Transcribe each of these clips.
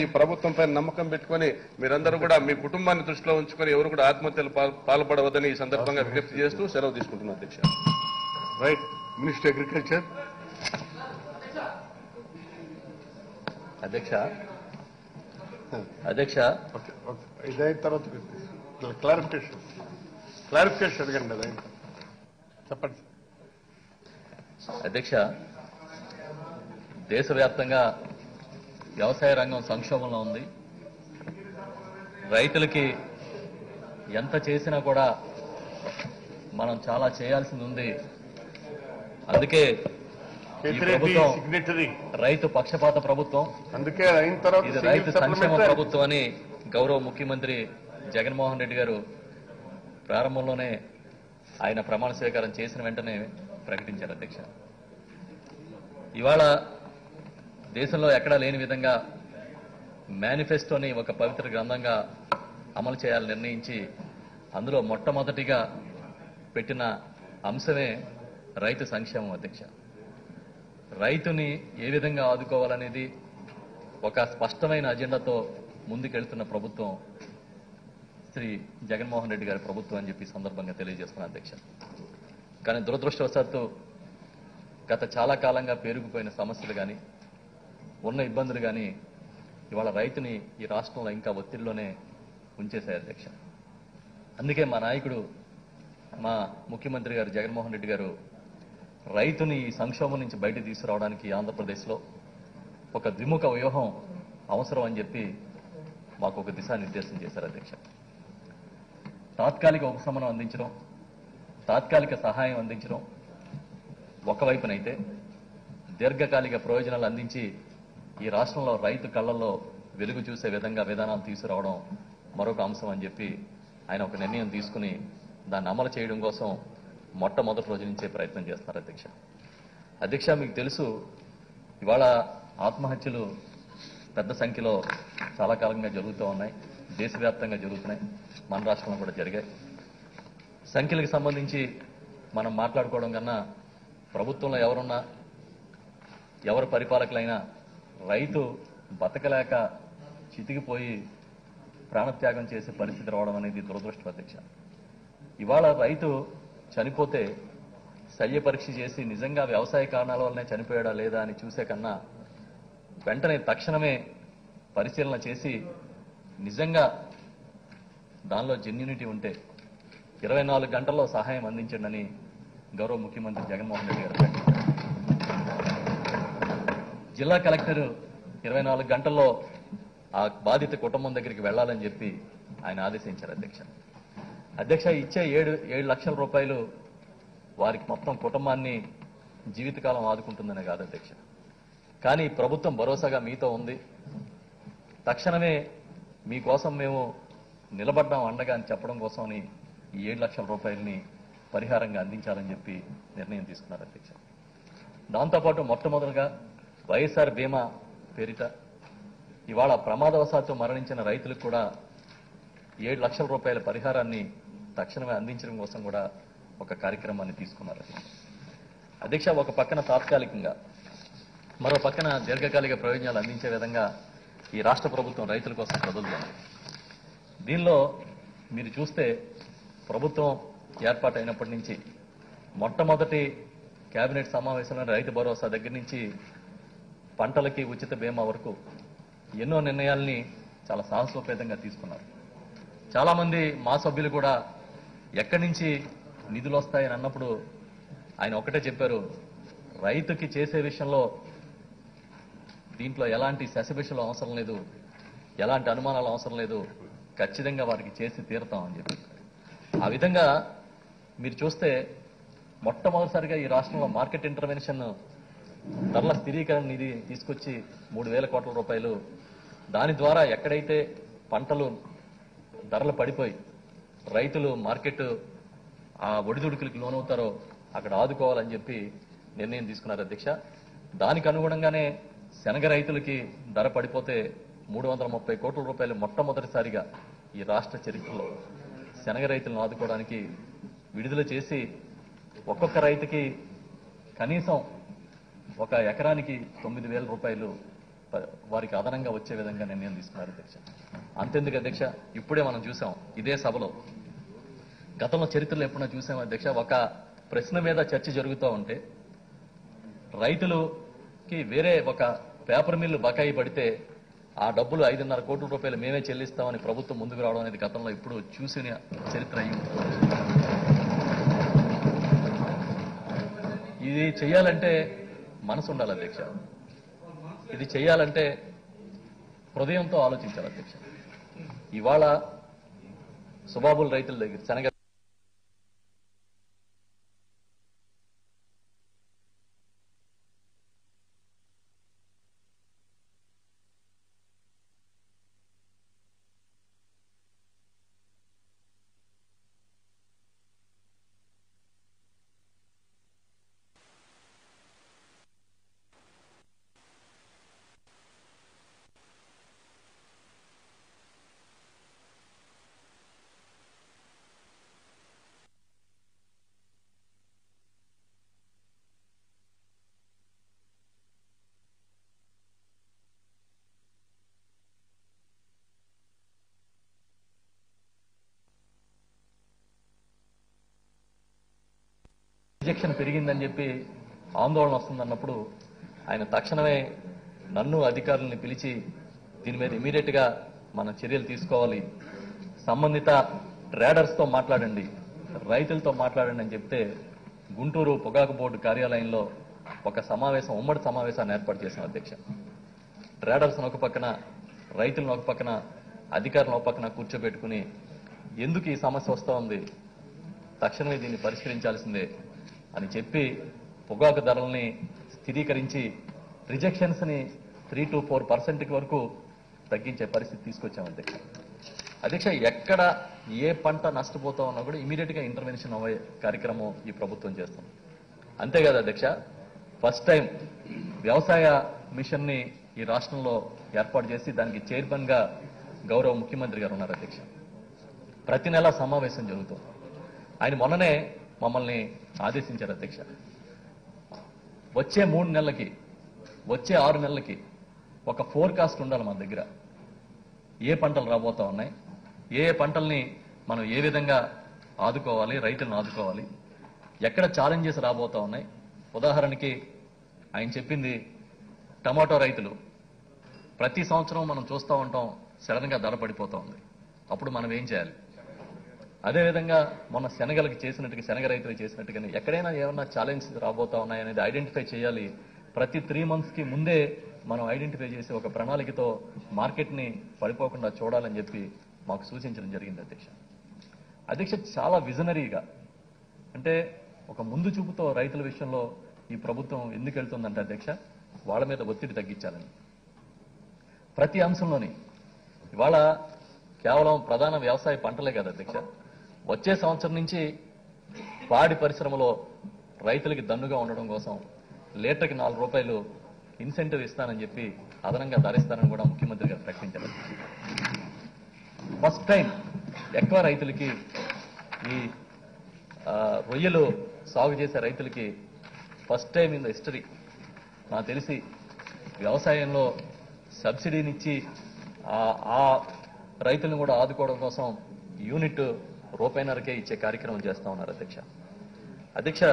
ఈ ప్రభుత్వంపై నమ్మకం పెట్టుకొని మీరందరూ కూడా మీ కుటుంబాన్ని దృష్టిలో ఉంచుకొని ఎవరు కూడా ఆత్మహత్యలు పాల్- పాల్పడవద్దని ఈ సందర్భంగా విజ్ఞప్తి చేస్తూ సెలవు తీసుకుంటున్నాను అధ్యక్ష రైట్ మినిస్టర్ అగ్రికల్చర్ అధ్యక్ష అధ్యక్ష ఓకే ఓకే ఇది అయిన తర్వాత క్లారిఫికేషన్ క్లారిఫికేషన్ అడగండి అది అయిన తర్వాత. చెప్పండి అధ్యక్ష దేశవ్యాప్తంగా వ్యవసాయ రంగం సంక్షోభంలో ఉంది రైతులకి ఎంత చేసినా కూడా మనం చాలా చేయాల్సింది ఉంది అందుకే ఈ కేతిరెడ్డి ప్రభుత్వం సిగ్నేటరీ రైతు పక్షపాత ప్రభుత్వం అందుకే అది అయిన తర్వాత ఇది సింగిల్ రైతు సంక్షేమ సప్లిమెంటరీ ప్రభుత్వం అని గౌరవ ముఖ్యమంత్రి జగన్మోహన్ రెడ్డి గారు ప్రారంభంలోనే ఆయన ప్రమాణ స్వీకారం చేసిన వెంటనే ప్రకటించారు అధ్యక్ష ఇవాళ దేశంలో ఎక్కడా లేని విధంగా మేనిఫెస్టోని ఒక పవిత్ర గ్రంథంగా అమలు చేయాలని నిర్ణయించి అందులో మొట్టమొదటిగా పెట్టిన అంశమే రైతు సంక్షేమం అధ్యక్ష రైతుని ఏ విధంగా ఆదుకోవాలనేది ఒక స్పష్టమైన అజెండాతో ముందుకెళ్తున్న ప్రభుత్వం శ్రీ జగన్మోహన్ రెడ్డి గారి ప్రభుత్వం అని చెప్పి ఈ సందర్భంగా తెలియజేస్తున్న అధ్యక్ష కానీ దురదృష్టవశాత్తు గత చాలా కాలంగా పేరుకుపోయిన సమస్యలు కానీ ఉన్న ఇబ్బందులు కానీ ఇవాళ రైతుని ఈ రాష్ట్రంలో ఇంకా ఒత్తిడిలోనే ఉంచేశాయి అధ్యక్ష అందుకే మా నాయకుడు మా ముఖ్యమంత్రి గారు జగన్మోహన్ రెడ్డి గారు రైతుని ఈ సంక్షోభం నుంచి బయట తీసుకురావడానికి ఆంధ్రప్రదేశ్లో ఒక ద్విముఖ వ్యూహం అవసరం అని చెప్పి మాకు ఒక దిశానిర్దేశం చేశారు అధ్యక్ష తాత్కాలిక ఉపశమనం అందించడం తాత్కాలిక సహాయం అందించడం ఒకవైపునైతే దీర్ఘకాలిక ప్రయోజనాలు అందించి ఈ రాష్ట్రంలో రైతు కళ్ళల్లో వెలుగు చూసే విధంగా విధానాలు తీసుకురావడం మరొక అంశం అని చెప్పి ఆయన ఒక నిర్ణయం తీసుకుని దాన్ని అమలు చేయడం కోసం మొట్టమొదటి రోజు నుంచే ప్రయత్నం చేస్తున్నారు అధ్యక్ష అధ్యక్ష మీకు తెలుసు ఇవాళ ఆత్మహత్యలు పెద్ద సంఖ్యలో చాలా కాలంగా జరుగుతూ ఉన్నాయి దేశవ్యాప్తంగా జరుగుతున్నాయి మన రాష్ట్రంలో కూడా జరిగాయి సంఖ్యలకు సంబంధించి మనం మాట్లాడుకోవడం కన్నా ప్రభుత్వంలో ఎవరున్నా ఎవరు పరిపాలకులైనా రైతు బతకలేక చితికిపోయి ప్రాణత్యాగం చేసే పరిస్థితి రావడం అనేది దురదృష్టం అధ్యక్ష ఇవాళ రైతు చనిపోతే శల్య పరీక్ష చేసి నిజంగా వ్యవసాయ కారణాల వల్లనే చనిపోయాడా లేదా అని చూసే కన్నా వెంటనే తక్షణమే పరిశీలన చేసి నిజంగా దానిలో జెన్యునిటీ ఉంటే ఇరవై నాలుగు గంటల్లో సహాయం అందించండి గౌరవ ముఖ్యమంత్రి జగన్మోహన్ రెడ్డి గారు ప్రకటించారు. జిల్లా కలెక్టర్ ఇరవై నాలుగు గంటల్లో ఆ బాధిత కుటుంబం దగ్గరికి వెళ్ళాలని చెప్పి ఆయన ఆదేశించారు అధ్యక్ష అధ్యక్ష ఇచ్చే ఏడు ఏడు లక్షల రూపాయలు వారికి మొత్తం కుటుంబాన్ని జీవితకాలం ఆదుకుంటుందనే కాదు అధ్యక్ష కానీ ప్రభుత్వం భరోసాగా మీతో ఉంది తక్షణమే మీకోసం మేము నిలబడ్డాం అండగా అని చెప్పడం కోసమని ఈ ఏడు లక్షల రూపాయలని పరిహారంగా అందించాలని చెప్పి నిర్ణయం తీసుకున్నారు అధ్యక్ష దాంతోపాటు మొట్టమొదటిగా వైఎస్ఆర్ బీమా పేరిట ఇవాళ ప్రమాదవశాత్తు మరణించిన రైతులకు కూడా ఏడు లక్షల రూపాయల పరిహారాన్ని తక్షణమే అందించడం కోసం కూడా ఒక కార్యక్రమాన్ని తీసుకున్నారు అధ్యక్ష. అధ్యక్ష ఒక పక్కన తాత్కాలికంగా మరో పక్కన దీర్ఘకాలిక ప్రయోజనాలు అందించే విధంగా ఈ రాష్ట్ర ప్రభుత్వం రైతుల కోసం కదులుతోంది దీనిలో మీరు చూస్తే ప్రభుత్వం ఏర్పాటైనప్పటి నుంచి మొట్టమొదటి కేబినెట్ సమావేశంలో రైతు భరోసా దగ్గర నుంచి పంటలకి ఉచిత బీమా వరకు ఎన్నో నిర్ణయాల్ని చాలా సాహసోపేతంగా తీసుకున్నారు చాలామంది మా సభ్యులు కూడా ఎక్కడి నుంచి నిధులు వస్తాయని అన్నప్పుడు ఆయన ఒకటే చెప్పారు రైతుకి చేసే విషయంలో దీంట్లో ఎలాంటి శశబిషలు అవసరం లేదు ఎలాంటి అనుమానాలు అవసరం లేదు ఖచ్చితంగా వారికి చేసి తీరుతాం అని చెప్పి ఆ విధంగా మీరు చూస్తే మొట్టమొదటిసారిగా ఈ రాష్ట్రంలో మార్కెట్ ఇంటర్వెన్షన్ ధరల స్థిరీకరణ నిధి తీసుకొచ్చి మూడు వేల కోట్ల రూపాయలు దాని ద్వారా ఎక్కడైతే పంటలు ధరలు పడిపోయి రైతులు మార్కెట్ ఆ ఒడిదుడుకులకి లోనవుతారో అక్కడ ఆదుకోవాలని చెప్పి నిర్ణయం తీసుకున్నారు అధ్యక్ష దానికి అనుగుణంగానే శనగ రైతులకి ధర పడిపోతే మూడు వందల ముప్పై కోట్ల రూపాయలు మొట్టమొదటిసారిగా ఈ రాష్ట్ర చరిత్రలో శనగ రైతులను ఆదుకోవడానికి విడుదల చేసి ఒక్కొక్క రైతుకి కనీసం ఒక ఎకరానికి తొమ్మిది వేల రూపాయలు ప- వారికి అదనంగా వచ్చే విధంగా నిర్ణయం తీసుకున్నారు అధ్యక్ష అంతెందుకు అధ్యక్ష ఇప్పుడే మనం చూసాం ఇదే సభలో గతంలో చరిత్రలో ఎప్పుడైనా చూసాం అధ్యక్ష ఒక ప్రశ్న మీద చర్చ జరుగుతూ ఉంటే రైతులుకి వేరే ఒక పేపర్ మిల్లు బకాయి పడితే ఆ డబ్బులు ఐదున్నర కోట్ల రూపాయలు మేమే చెల్లిస్తామని ప్రభుత్వం ముందుకు రావడం అనేది గతంలో ఇప్పుడు చూసిన చరిత్ర అయి ఉంటుంది. ఇది చేయాలంటే మనసు ఉండాలి అధ్యక్ష ఇది చేయాలంటే హృదయంతో ఆలోచించాలి అధ్యక్ష ఇవాళ సుబాబుల్ రైతుల దగ్గర శనగ రిజెక్షన్ పెరిగిందని చెప్పి ఆందోళన వస్తుందన్నప్పుడు ఆయన తక్షణమే నన్ను అధికారుల్ని పిలిచి దీని మీద ఇమీడియట్ గా మనం చర్యలు తీసుకోవాలి సంబంధిత ట్రేడర్స్ తో మాట్లాడండి రైతులతో మాట్లాడండి అని చెప్తే గుంటూరు పొగాకు బోర్డు కార్యాలయంలో ఒక సమావేశం ఉమ్మడి సమావేశాన్ని ఏర్పాటు చేశాం అధ్యక్ష ట్రేడర్స్ ఒక పక్కన రైతులను ఒక పక్కన అధికారులను ఒక పక్కన కూర్చోబెట్టుకుని ఎందుకు ఈ సమస్య వస్తూ ఉంది తక్షణమే దీన్ని పరిష్కరించాల్సిందే అని చెప్పి పొగాకు ధరల్ని స్థిరీకరించి రిజెక్షన్స్ ని త్రీ టు ఫోర్ పర్సెంట్ వరకు తగ్గించే పరిస్థితి తీసుకొచ్చాం అధ్యక్ష అధ్యక్ష ఎక్కడ ఏ పంట నష్టపోతా ఉన్నా కూడా ఇమీడియట్ గా ఇంటర్వెన్షన్ అవ్వే కార్యక్రమం ఈ ప్రభుత్వం చేస్తుంది అంతేకాదు అధ్యక్ష ఫస్ట్ టైం వ్యవసాయ మిషన్ ని ఈ రాష్ట్రంలో ఏర్పాటు చేసి దానికి చైర్మన్ గా గౌరవ ముఖ్యమంత్రి గారు ఉన్నారు అధ్యక్ష ప్రతి నెల సమావేశం జరుగుతుంది ఆయన మొన్ననే మమ్మల్ని ఆదేశించారు అధ్యక్ష వచ్చే మూడు నెలలకి వచ్చే ఆరు నెలలకి ఒక ఫోర్కాస్ట్ ఉండాలి మన దగ్గర ఏ పంటలు రాబోతా ఉన్నాయి ఏ ఏ పంటల్ని మనం ఏ విధంగా ఆదుకోవాలి రైతులను ఆదుకోవాలి ఎక్కడ ఛాలెంజెస్ రాబోతా ఉన్నాయి ఉదాహరణకి ఆయన చెప్పింది టమాటో రైతులు ప్రతి సంవత్సరం మనం చూస్తూ ఉంటాం సడన్ గా ధర పడిపోతా ఉంది అప్పుడు మనం ఏం చేయాలి అదేవిధంగా మొన్న శనగలకి చేసినట్టుగా శనగ రైతులు చేసినట్టుగానే ఎక్కడైనా ఏమన్నా ఛాలెంజ్ రాబోతా ఉన్నాయనేది ఐడెంటిఫై చేయాలి ప్రతి త్రీ మంత్స్ కి ముందే మనం ఐడెంటిఫై చేసి ఒక ప్రణాళికతో మార్కెట్ ని పడిపోకుండా చూడాలని చెప్పి మాకు సూచించడం జరిగింది అధ్యక్ష అధ్యక్ష చాలా విజనరీగా అంటే ఒక ముందు చూపుతో రైతుల విషయంలో ఈ ప్రభుత్వం ఎందుకు వెళ్తుందంటే అధ్యక్ష వాళ్ళ మీద ఒత్తిడి తగ్గించాలని ప్రతి అంశంలోని ఇవాళ కేవలం ప్రధాన వ్యవసాయ పంటలే కదా అధ్యక్ష వచ్చే సంవత్సరం నుంచి పాడి పరిశ్రమలో రైతులకి దన్నుగా ఉండడం కోసం లీటర్కి నాలుగు రూపాయలు ఇన్సెంటివ్ ఇస్తానని చెప్పి అదనంగా ధరిస్తానని కూడా ముఖ్యమంత్రి గారు ప్రకటించారు ఫస్ట్ టైం ఎక్కువ రైతులకి ఈ ఆ, రొయ్యలు సాగు చేసే రైతులకి first time in the history నాకు తెలిసి వ్యవసాయంలో సబ్సిడీనిచ్చి ఆ- ఆ రైతులను కూడా ఆదుకోవడం కోసం యూనిట్ రూపాయినరకే ఇచ్చే కార్యక్రమం చేస్తా ఉన్నారు అధ్యక్ష అధ్యక్ష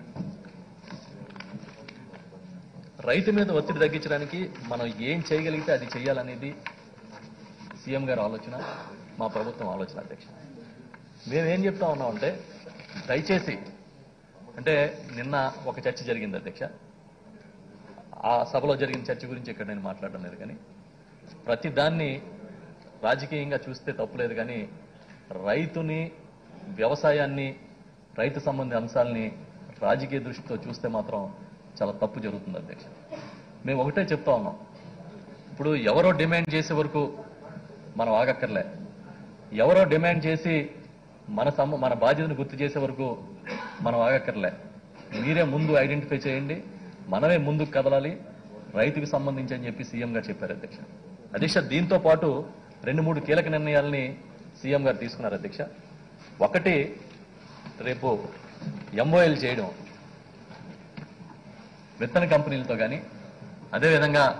రైతు మీద ఒత్తిడి తగ్గించడానికి మనం ఏం చేయగలిగితే అది చేయాలనేది సీఎం గారి ఆలోచన మా ప్రభుత్వం ఆలోచన అధ్యక్ష మేమేం చెప్తా ఉన్నామంటే దయచేసి అంటే నిన్న ఒక చర్చ జరిగింది అధ్యక్ష ఆ సభలో జరిగిన చర్చ గురించి ఇక్కడ నేను మాట్లాడడం లేదు కానీ ప్రతి దాన్ని రాజకీయంగా చూస్తే తప్పులేదు కానీ రైతుని వ్యవసాయాన్ని రైతు సంబంధి అంశాలని రాజకీయ దృష్టితో చూస్తే మాత్రం చాలా తప్పు జరుగుతుంది అధ్యక్ష మేము ఒకటే చెప్తా ఉన్నాం ఇప్పుడు ఎవరో డిమాండ్ చేసే వరకు మనం ఆగక్కర్లే ఎవరో డిమాండ్ చేసి మన సమ మన బాధ్యతను గుర్తు చేసే వరకు మనం ఆగక్కర్లే మీరే ముందు ఐడెంటిఫై చేయండి మనమే ముందుకు కదలాలి రైతుకు సంబంధించి అని చెప్పి సీఎం గారు చెప్పారు అధ్యక్ష అధ్యక్ష దీంతో పాటు రెండు మూడు కీలక నిర్ణయాలని సీఎం గారు తీసుకున్నారు అధ్యక్ష ఒకటి రేపు ఎంఓఎల్ చేయడం విత్తన కంపెనీలతో కానీ అదేవిధంగా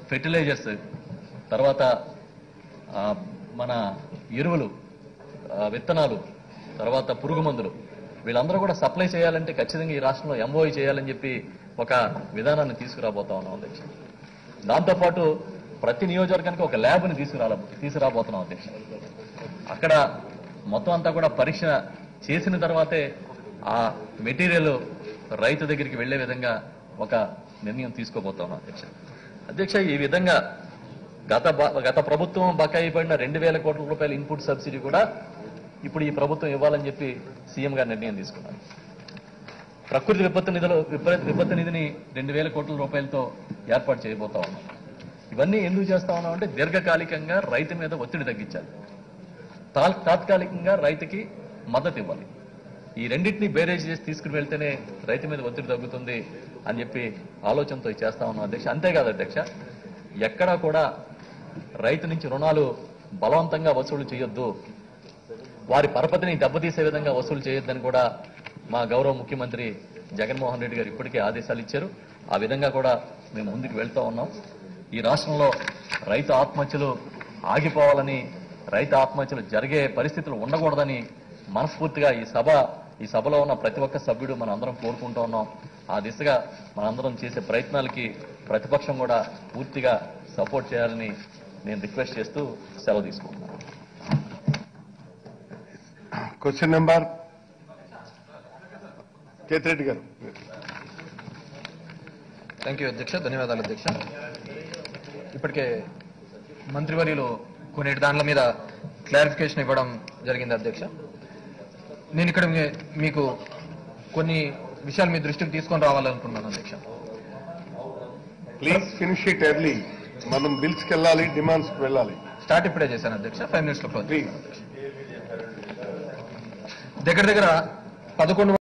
ఫెర్టిలైజర్స్ తర్వాత ఆ, మన ఎరువులు ఆ, విత్తనాలు తర్వాత పురుగు మందులు వీళ్ళందరూ కూడా సప్లై చేయాలంటే ఖచ్చితంగా ఈ రాష్ట్రంలో ఎంఓఐ చేయాలని చెప్పి ఒక విధానాన్ని తీసుకురాబోతా ఉన్నాం అధ్యక్ష దాంతోపాటు ప్రతి నియోజకవర్గానికి ఒక ల్యాబ్ని తీసుకురా తీసుకురాబోతున్నాం అధ్యక్ష అక్కడ మొత్తం అంతా కూడా పరీక్ష చేసిన తర్వాతే ఆ మెటీరియల్ రైతు దగ్గరికి వెళ్లే విధంగా ఒక నిర్ణయం తీసుకోబోతా ఉన్నాం అధ్యక్ష అధ్యక్ష ఈ విధంగా గత బ- గత ప్రభుత్వం బకాయి పడిన రెండు వేల కోట్ల రూపాయల ఇన్పుట్ సబ్సిడీ కూడా ఇప్పుడు ఈ ప్రభుత్వం ఇవ్వాలని చెప్పి సీఎం గారు నిర్ణయం తీసుకున్నారు ప్రకృతి విపత్తు నిధులు విపరీత విపత్తు నిధిని రెండు వేల కోట్ల రూపాయలతో ఏర్పాటు చేయబోతా ఉన్నాం ఇవన్నీ ఎందుకు చేస్తా ఉన్నాం అంటే దీర్ఘకాలికంగా రైతు మీద ఒత్తిడి తగ్గించాలి తాల్- తాత్కాలికంగా రైతుకి మద్దతు ఇవ్వాలి ఈ రెండింటిని బేరేజ్ చేసి తీసుకుని వెళ్తేనే రైతు మీద ఒత్తిడి తగ్గుతుంది అని చెప్పి ఆలోచనతో ఇది చేస్తా ఉన్నాం అధ్యక్ష అంతేకాదు అధ్యక్ష ఎక్కడా కూడా రైతు నుంచి రుణాలు బలవంతంగా వసూలు చేయొద్దు వారి పరపతిని దెబ్బతీసే విధంగా వసూలు చేయొద్దని కూడా మా గౌరవ ముఖ్యమంత్రి జగన్మోహన్ రెడ్డి గారు ఇప్పటికే ఆదేశాలు ఇచ్చారు ఆ విధంగా కూడా మేము ముందుకు వెళ్తా ఉన్నాం ఈ రాష్ట్రంలో రైతు ఆత్మహత్యలు ఆగిపోవాలని రైతు ఆత్మహత్యలు జరిగే పరిస్థితులు ఉండకూడదని మనస్ఫూర్తిగా ఈ సభ ఈ సభలో ఉన్న ప్రతి ఒక్క సభ్యుడు మనం అందరం కోరుకుంటూ ఉన్నాం ఆ దిశగా మనందరం చేసే ప్రయత్నాలకి ప్రతిపక్షం కూడా పూర్తిగా సపోర్ట్ చేయాలని నేను రిక్వెస్ట్ చేస్తూ సెలవు తీసుకుంటున్నాను క్వశ్చన్ నెంబర్ కేతిరెడ్డి గారు థ్యాంక్ యూ అధ్యక్ష ధన్యవాదాలు అధ్యక్ష ఇప్పటికే మంత్రివర్యులు కొన్నిటి దాంట్ల మీద క్లారిఫికేషన్ ఇవ్వడం జరిగింది అధ్యక్ష నేను ఇక్కడ మీ- మీకు కొన్ని విషయాలు మీ దృష్టికి తీసుకొని రావాలనుకున్నాను అధ్యక్ష ప్లీజ్ ఫినిష్ ఇట్ ఎర్లీ మనం బిల్స్ కి వెళ్ళాలి డిమాండ్స్ కి వెళ్ళాలి స్టార్ట్ ఇప్పుడే చేశాను అధ్యక్ష ఫైవ్ మినిట్స్ లో క్లోజ్ ప్లీజ్ దగ్గర దగ్గర పదకొండు